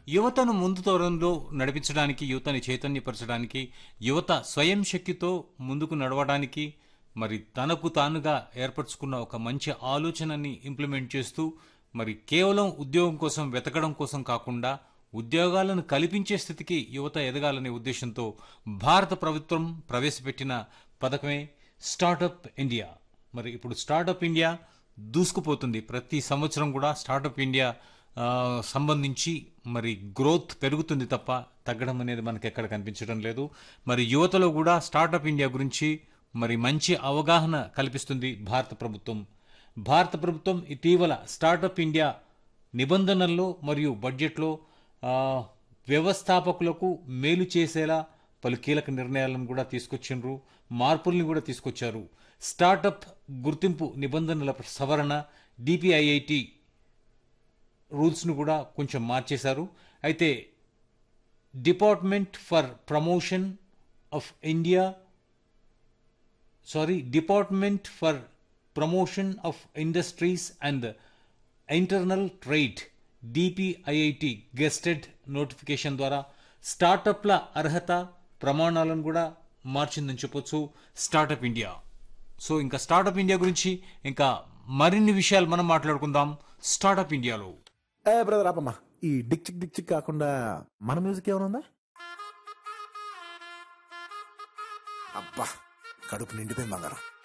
యువతను ముందు తరంలో నడిపించడానికి యువతని చైతన్యపరచడానికి యువత స్వయం శక్తితో ముందుకు నడవడానికి మరి తనకు తానుగా ఏర్పరచుకున్న ఒక మంచి ఆలోచనని ఇంప్లిమెంట్ చేస్తూ మరి కేవలం ఉద్యోగం కోసం వెతకడం కోసం కాకుండా ఉద్యోగాలను కల్పించే స్థితికి యువత ఎదగాలనే ఉద్దేశంతో భారత ప్రభుత్వం ప్రవేశపెట్టిన పథకమే స్టార్టప్ ఇండియా మరి ఇప్పుడు స్టార్టప్ ఇండియా దూసుకుపోతుంది ప్రతి సంవత్సరం కూడా స్టార్టప్ ఇండియా ఆ, సంబంధించి మరి గ్రోత్ పెరుగుతుంది తప్ప తగ్గడం అనేది మనకి ఎక్కడ కనిపించడం లేదు మరి యువతలో కూడా స్టార్టప్ ఇండియా గురించి మరి మంచి అవగాహన కల్పిస్తుంది భారత ప్రభుత్వం భారత ప్రభుత్వం ఇటీవల స్టార్టప్ ఇండియా నిబంధనల్లో మరియు బడ్జెట్లో ఆ, వ్యవస్థాపకులకు మేలు చేసేలా పలు కీలక నిర్ణయాలను కూడా తీసుకొచ్చిండ్రు మార్పుల్ని కూడా తీసుకొచ్చారు స్టార్టప్ గుర్తింపు నిబంధనల సవరణ డిపిఐఐటి రూల్స్ను కూడా కొంచెం మార్చేశారు అయితే department for promotion of India sorry department for promotion of industries and internal trade DPIIT gazetted notification ద్వారా స్టార్టప్ల అర్హత ప్రమాణాలను కూడా మార్చిందని చెప్పొచ్చు స్టార్టప్ ఇండియా సో ఇంకా స్టార్టప్ ఇండియా గురించి ఇంకా మరిన్ని విషయాలు మనం మాట్లాడుకుందాం స్టార్టప్ ఇండియాలో ఏ బ్రదర్ ఆపమ్మా ఈ డిక్ చిక్ డిక్ చిక్ కాకుండా మన మ్యూజిక్ ఏమైనా ఉందా అబ్బా కడుపు నిండిపోయింది బంగారం